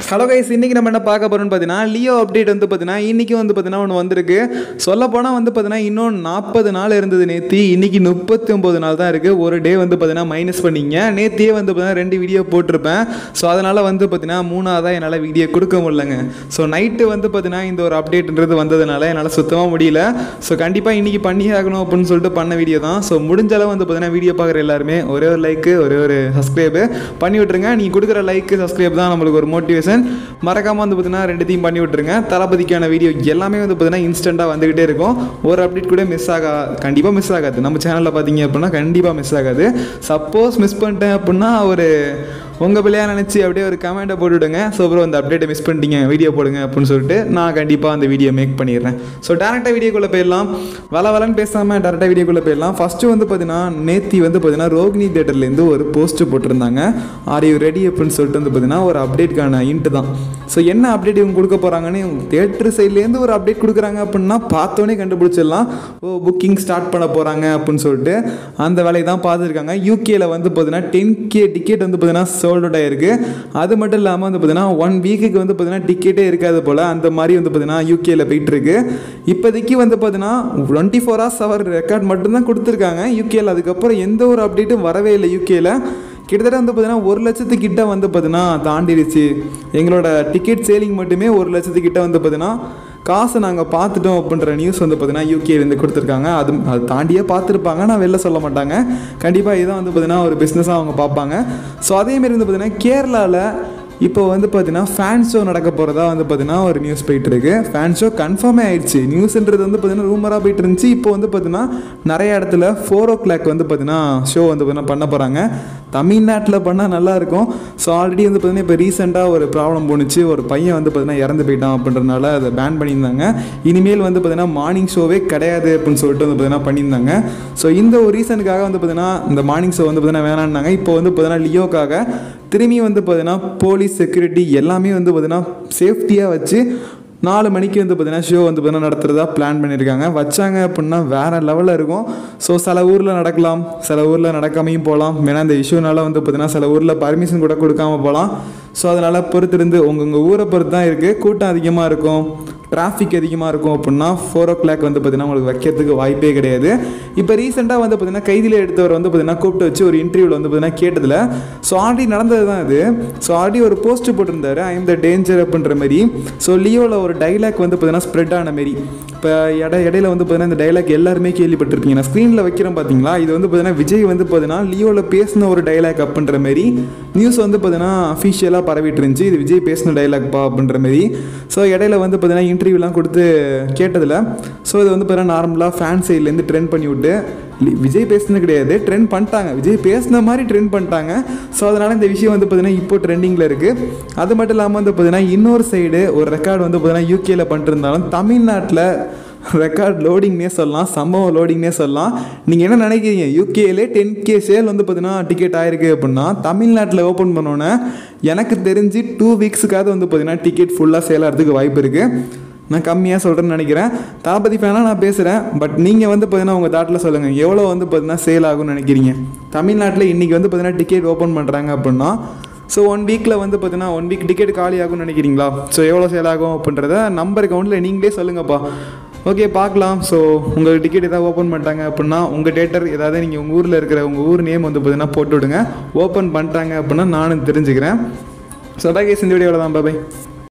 hello guys இன்றைக்கி நம்ம என்ன பார்க்க போகிறோம்னு பார்த்தீங்கன்னா லியோ அப்டேட் வந்து பார்த்தீங்கன்னா இன்றைக்கி வந்து பார்த்தீங்கன்னா ஒன்று வந்திருக்கு சொல்லப்போனால் வந்து பார்த்தீங்கன்னா இன்னும் நாற்பது நாள் இருந்தது நேத்தி இன்றைக்கி முப்பத்தி ஒம்பது நாள் தான் இருக்குது ஒரு டே வந்து பார்த்தீங்கன்னா மைனஸ் பண்ணிங்க நேத்தியே வந்து பார்த்தீங்கன்னா ரெண்டு வீடியோ போட்டிருப்பேன் ஸோ அதனால் வந்து பார்த்தீங்கன்னா மூணாவதாக என்னால் வீடியோ கொடுக்க முடியலங்க ஸோ நைட்டு வந்து பார்த்தீங்கன்னா இந்த ஒரு அப்டேட்ன்றது வந்ததுனால என்னால் சுத்தமாக முடியல ஸோ கண்டிப்பாக இன்றைக்கி பண்ணியே ஆகணும் அப்படின்னு சொல்லிட்டு பண்ண வீடியோ தான் ஸோ முடிஞ்ச அளவு வந்து பார்த்தீங்கன்னா வீடியோ பார்க்குற எல்லாருமே ஒரே ஒரு லைக்கு ஒரே ஒரு சப்ஸ்கிரைபு பண்ணி விட்டுருங்க நீங்கள் கொடுக்குற லைக்கு சப்ஸ்கிரைப் தான் நம்மளுக்கு ஒரு மோட்டிவேஷன் மறக்காமல் வந்து பார்த்தீங்கன்னா ரெண்டுத்தையும் பண்ணி விட்டுருங்க தளபதிக்கான வீடியோ எல்லாமே வந்து பார்த்தீங்கன்னா இன்ஸ்டண்ட்டாக வந்துக்கிட்டே இருக்கும் ஒரு அப்டேட் கூட மிஸ் ஆகா கண்டிப்பாக மிஸ் ஆகாது நம்ம சேனலில் பார்த்தீங்க அப்படின்னா கண்டிப்பாக மிஸ் ஆகாது சப்போஸ் மிஸ் பண்ணிட்டேன் அப்படின்னா ஒரு உங்கள் பிள்ளையா நினச்சி அப்படியே ஒரு கமெண்ட்டை போட்டுவிடுங்க ஸோ அப்புறம் அந்த அப்டேட்டை மிஸ் பண்ணிட்டீங்க வீடியோ போடுங்க அப்படின்னு சொல்லிட்டு நான் கண்டிப்பாக அந்த வீடியோ மேக் பண்ணிடுறேன் ஸோ டேரெக்டாக வீடியோக்குள்ளே போயிடலாம் வள வளன்னு பேசாமல் டேரெக்டாக வீடியோக்குள்ளே போயிடலாம் ஃபஸ்ட்டு வந்து பார்த்தீங்கன்னா நேத்தி வந்து பார்த்தீங்கன்னா ரோகிணி தேட்டர்லேருந்து ஒரு போஸ்ட்டு போட்டிருந்தாங்க ஆர் யூ ரெடி அப்படின்னு சொல்லிட்டு வந்து பார்த்தீங்கன்னா ஒரு அப்டேட்கான இன்ட்டு தான் ஸோ என்ன அப்டேட் இவங்க கொடுக்க போகிறாங்கன்னு தேட்டர் சைட்லேருந்து ஒரு அப்டேட் கொடுக்குறாங்க அப்படின்னா பார்த்தோன்னே கண்டுபிடிச்சிடலாம் ஓ புக்கிங் ஸ்டார்ட் பண்ண போகிறாங்க அப்படின்னு சொல்லிட்டு அந்த வேலையை தான் பார்த்துருக்காங்க யூகேல வந்து பார்த்தீங்கன்னா டென் கே டிக்கெட் வந்து பார்த்தீங்கன்னா சோல்ட் அவுட் ஆயிருக்கு அது மட்டும் இல்லாமல் வந்து பார்த்தீங்கன்னா ஒன் வீக்குக்கு வந்து பார்த்தீங்கன்னா டிக்கெட்டே இருக்காது போல் அந்த மாதிரி வந்து பார்த்தீங்கன்னா யூகேல போயிட்டு இருக்கு இப்போதைக்கு வந்து பார்த்தீங்கன்னா twenty four hours hour record மட்டும்தான் கொடுத்துருக்காங்க யூகேல அதுக்கப்புறம் எந்த ஒரு அப்டேட்டும் வரவே இல்லை யூகேல கிட்டத்தட்ட வந்து பார்த்தீங்கன்னா ஒரு லட்சத்துக்கிட்ட வந்து பார்த்தீங்கன்னா தாண்டிடுச்சு எங்களோட டிக்கெட் சேலிங் மட்டுமே ஒரு லட்சத்துக்கிட்ட வந்து பார்த்தீங்கன்னா காசை நாங்கள் பார்த்துட்டோம் அப்படின்ற நியூஸ் வந்து பார்த்தீங்கன்னா யூகேலேருந்து கொடுத்துருக்காங்க அது அது தாண்டியே பார்த்துருப்பாங்க நான் வெளில சொல்ல மாட்டாங்க கண்டிப்பாக இதான் வந்து பார்த்தீங்கன்னா ஒரு பிஸ்னஸாக அவங்க பார்ப்பாங்க ஸோ அதேமாரி வந்து பார்த்தீங்கன்னா கேரளாவில் இப்போ வந்து பார்த்தீங்கன்னா ஃபேன் ஷோ நடக்க போகிறதா வந்து பார்த்தீங்கன்னா ஒரு நியூஸ் போயிட்டு இருக்கு ஃபேன் ஷோ கன்ஃபார்மே ஆயிடுச்சு நியூஸ்ன்றது வந்து பார்த்தீங்கன்னா ரூமராக போயிட்டு இருந்துச்சு இப்போ வந்து பார்த்தீங்கன்னா நிறைய இடத்துல ஃபோர் ஓ கிளாக் வந்து பார்த்தீங்கன்னா ஷோ வந்து பார்த்தீங்கன்னா பண்ண போகிறாங்க தமிழ்நாட்டில் பண்ணால் நல்லா இருக்கும் ஸோ ஆல்ரெடி வந்து பார்த்தீங்கன்னா இப்போ ரீசெண்டாக ஒரு ப்ராப்ளம் போணுச்சு ஒரு பையன் வந்து பார்த்தீங்கன்னா இறந்து போயிட்டான் அப்படின்றனால அதை பேன் பண்ணியிருந்தாங்க இனிமேல் வந்து பார்த்தீங்கன்னா மார்னிங் ஷோவே கிடையாது அப்படின்னு சொல்லிட்டு வந்து பார்த்தீங்கன்னா பண்ணியிருந்தாங்க ஸோ இந்த ஒரு ரீசனுக்காக வந்து பார்த்தீங்கன்னா இந்த மார்னிங் ஷோ வந்து பார்த்தீங்கன்னா வேணான்னாங்க இப்போ வந்து பார்த்தீங்கன்னா லியோக்காக திரும்பி வந்து பார்த்தீங்கன்னா போலீஸ் செக்யூரிட்டி எல்லாமே வந்து பார்த்தீங்கன்னா சேஃப்டியாக வச்சு நாலு மணிக்கு வந்து பார்த்தீங்கன்னா ஷோ வந்து பார்த்தீங்கன்னா நடத்துகிறதா பிளான் பண்ணியிருக்காங்க வச்சாங்க அப்படின்னா வேறு லெவலில் இருக்கும் ஸோ சில ஊரில் நடக்கலாம் சில ஊரில் நடக்காமையும் போகலாம் ஏன்னா இந்த இஷ்யூனால வந்து பார்த்தீங்கன்னா சில ஊரில் பர்மிஷன் கூட கொடுக்காம போகலாம் ஸோ அதனால் பொறுத்திருந்து உங்கள் உங்கள் ஊரை பொறுத்து தான் இருக்குது கூட்டம் அதிகமாக இருக்கும் டிராஃபிக் அதிகமாக இருக்கும் அப்படின்னா ஃபோர் ஓ கிளாக் வந்து பார்த்தீங்கன்னா உங்களுக்கு வைக்கிறதுக்கு வாய்ப்பே கிடையாது இப்போ ரீசெண்டாக வந்து பார்த்தீங்கன்னா கைதியில் எடுத்தவர் வந்து பார்த்தீங்கன்னா கூப்பிட்டு வச்சு ஒரு இன்டர்வியூவில் வந்து பார்த்தீங்கன்னா கேட்டதில் ஸோ ஆல்ரெடி நடந்தது தான் இது ஸோ ஆல்ரெடி ஒரு போஸ்ட் போட்டிருந்தாரு ஐ எம் த டேஞ்சர் அப்படின்ற மாதிரி ஸோ லியோவில் ஒரு டைலாக் வந்து பார்த்தீங்கன்னா ஸ்ப்ரெட் ஆன மாரி இப்போ இட இடையில வந்து பார்த்தீங்கன்னா இந்த டைலாக் எல்லாருமே கேள்விப்பட்டிருப்பீங்க நான் ஸ்க்ரீனில் வைக்கிறேன் பார்த்தீங்களா இது வந்து பார்த்தீங்கன்னா விஜய் வந்து பார்த்தீங்கன்னா லியோவில் பேசின ஒரு டைலாக் அப்படின்ற மாரி நியூஸ் வந்து பார்த்தீங்கன்னா அஃபிஷியலாக பரவிட்டு இருந்துச்சு இது விஜய் பேசின டைலாக்ப்பா அப்படின்ற மாரி ஸோ இடையில வந்து பார்த்தீங்கன்னா இன்டர்வியூலாம் கொடுத்து கேட்டதில் ஸோ இது வந்து பார்த்தீங்கன்னா நார்மலாக ஃபேன் சைட்லேருந்து ட்ரெண்ட் பண்ணி விட்டு லி- விஜய் பேசுனது கிடையாது ட்ரெண்ட் பண்ணிட்டாங்க விஜய் பேசின மாதிரி ட்ரெண்ட் பண்ணிட்டாங்க ஸோ அதனால் இந்த விஷயம் வந்து பார்த்தீங்கன்னா இப்போ ட்ரெண்டிங்கில் இருக்குது அது மட்டும் இல்லாமல் வந்து பார்த்தீங்கன்னா இன்னொரு சைடு ஒரு ரெக்கார்டு வந்து பார்த்தீங்கன்னா யூகேல பண்ணிட்டு இருந்தாலும் தமிழ்நாட்டில் ரெக்கார்ட் லோடிங்னே சொல்லலாம் சம்பவம் லோடிங்னே சொல்லலாம் நீங்கள் என்ன நினைக்கிறீங்க யூகேலே டென் கே சேல் வந்து பார்த்தீங்கன்னா டிக்கெட் ஆயிருக்கு அப்படின்னா தமிழ்நாட்டில் ஓப்பன் பண்ணோன்னே எனக்கு தெரிஞ்சு டூ வீக்ஸுக்காவது வந்து பார்த்தீங்கன்னா டிக்கெட் ஃபுல்லாக சேல் ஆகிறதுக்கு வாய்ப்பு இருக்குது நான் கம்மியாக சொல்கிறேன்னு நினைக்கிறேன் தளபதி ஃபேனாக நான் பேசுகிறேன் பட் நீங்கள் வந்து பார்த்தீங்கன்னா உங்கள் தாட்டில் சொல்லுங்கள் எவ்வளோ வந்து பார்த்தீங்கன்னா சேல் ஆகும்னு நினைக்கிறீங்க தமிழ்நாட்டில் இன்றைக்கி வந்து பார்த்தீங்கன்னா டிக்கெட் ஓப்பன் பண்ணுறாங்க அப்படின்னா ஸோ ஒன் வீக்கில் வந்து பார்த்தீங்கன்னா ஒன் வீக் டிக்கெட் காலி ஆகும்னு நினைக்கிறீங்களா ஸோ எவ்வளோ சேல் ஆகும் அப்படின்றத நம்பர் கவுண்டில் நீங்களே சொல்லுங்கப்பா ஓகே பார்க்கலாம் ஸோ உங்கள் டிக்கெட் ஏதாவது ஓப்பன் பண்ணிட்டாங்க அப்படின்னா உங்கள் டேட்டர் ஏதாவது நீங்கள் உங்கள் ஊரில் இருக்கிற உங்கள் ஊர் நேம் வந்து பார்த்தீங்கன்னா போட்டு விடுங்க ஓப்பன் பண்ணிட்டாங்க அப்படின்னா நானும் தெரிஞ்சுக்கிறேன் ஸோ அதான் கேஸ் இந்த வீடியோவில் தான் பாய்